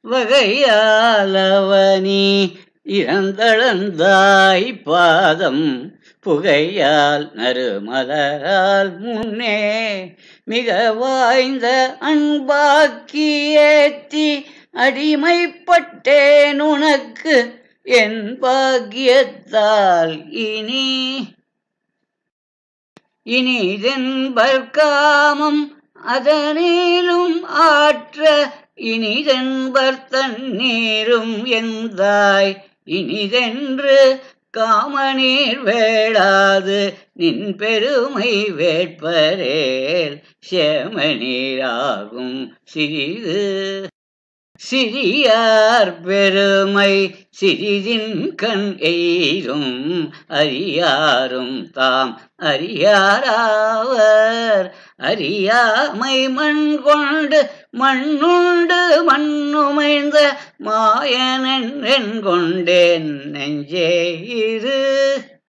வகையாலவனி இறந்தளந்தாய் பாதம் புகையால் நறுமலரால் முன்னே மிக வாய்ந்த அன்பாக்கி ஏத்தி அடிமைப்பட்டேன் உனக்கு என் பாக்கியத்தால் இனி இனிதென்பர் காமம் அதனிலும் ஆற்ற இனிதென்பர் தண்ணீரும் எந்தாய் இனிதென்று காமநீர் வேளாது நின் பெருமை வேட்பரேல் செமநீராகும் சிறிது சிறியார் பெருமை சிறிதின் கண் எய்தும் அறியாரும் தாம் அறியாராவர் அறியாமை மண் கொண்டு மண்ணுண்டு மண்ணுமைந்த மாயனன் கொண்டேன் நெஞ்சே இரு